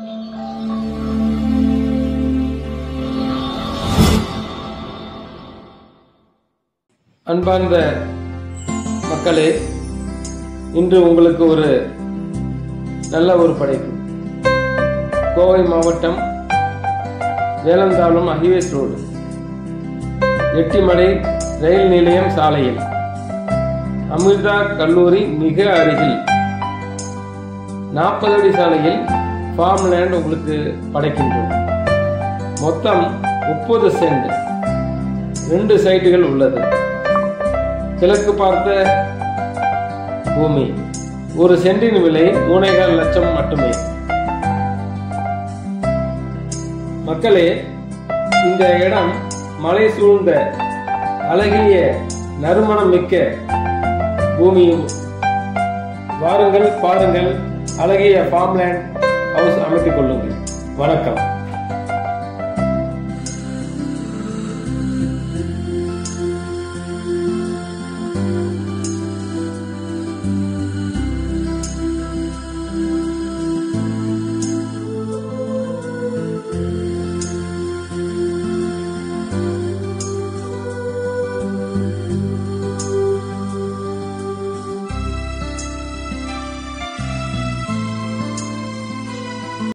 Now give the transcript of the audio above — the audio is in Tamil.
அன்பார்ந்த மக்களே இன்று உங்களுக்கு ஒரு நல்ல ஒரு படைப்பு கோவை மாவட்டம் Velanthavalam highways road Ettimadai rail நிலையம் சாலையில் அமிர்தா கல்லூரி மிக அருகில் நாற்பது அடி சாலையில் ஃபார்ம் லேண்ட் உங்களுக்கு படைக்கின்றோம் மொத்தம் முப்பது சென்ட் ரெண்டு சைட்டுகள் உள்ளது கிழக்கு பார்த்த பூமி ஒரு சென்டின் விலை மூணேகால் லட்சம் மட்டுமே மக்களே இந்த இடம் மலை சூழ்ந்த அழகிய நறுமணம் மிக்க பூமியும் வாருங்கள் பாருங்கள் அழகிய ஃபார்ம்லேண்ட் ஹவுஸ் அமைத்துக் கொள்ளுங்கள் வணக்கம்